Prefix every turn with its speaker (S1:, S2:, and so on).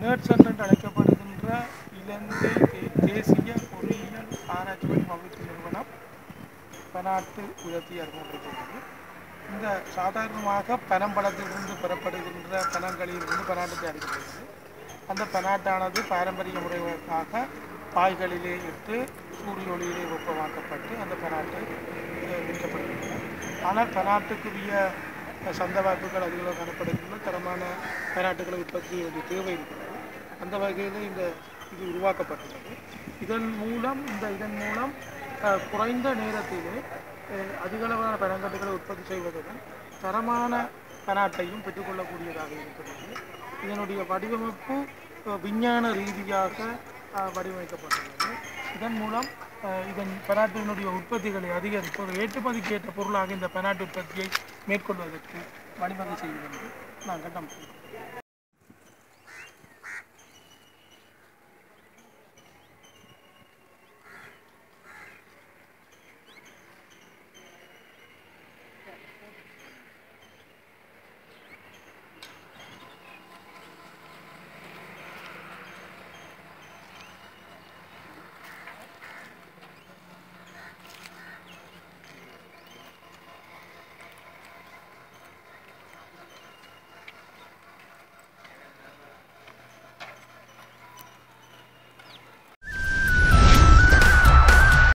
S1: நேர்சன் என்று அழைக்கப்படுகின்ற இலங்கை தே- தேசிய பொறியியல் ஆராய்ச்சி மற்றும் அபிவிருத்தி நிறுவனம் பனாட்டு உயர்த்தி அறிமுகப்படுத்தியுள்ளது இந்த சாதாரணமாக பனம்பழத்திலிருந்து பெறப்படுகின்ற பனங்களிலிருந்து பனாட்டு தயாரிக்கப்படுகிறது அந்த பனாட்டானது பாரம்பரிய முறைகளுக்காக பாய்களிலே இட்டு சூரிய ஒளியிலே வெப்பமாக்கப்பட்டு அந்த பனாட்டு அஹ், விற்கப்படுகின்றன ஆனால் பனாட்டுக்குரிய அஹ், சந்த வாய்ப்புகள் அதிகம் காணப்படுகின்றன தரமான பனாட்டுகளை உற்பத்தி செய்ய வேண்டிய தேவை இருக்கிறது அந்த வகையில் இந்த இது உருவாக்கப்பட்டுள்ளது இதன் மூலம் இந்த இதன் மூலம் அஹ், குறைந்த நேரத்திலே அஹ், அதிகளவான பனங்கட்டுகளை உற்பத்தி செய்வதுடன் தரமான பனாட்டையும் பெற்றுக்கொள்ளக்கூடியதாக இருக்கிறது இதனுடைய வடிவமைப்பு அஹ், விஞ்ஞான ரீதியாக அஹ், வடிவமைக்கப்பட்டுள்ளது இதன் மூலம் அஹ், இதன் பனாட்டினுடைய உற்பத்திகளை அதிகரித்து ஒரு ஏற்றுமதிக்கு ஏற்ற பொருளாக இந்த பனாட்டு உற்பத்தியை மேற்கொள்வதற்கு வழிவகை செய்யும் என்று நாங்கள் நம்புகிறோம்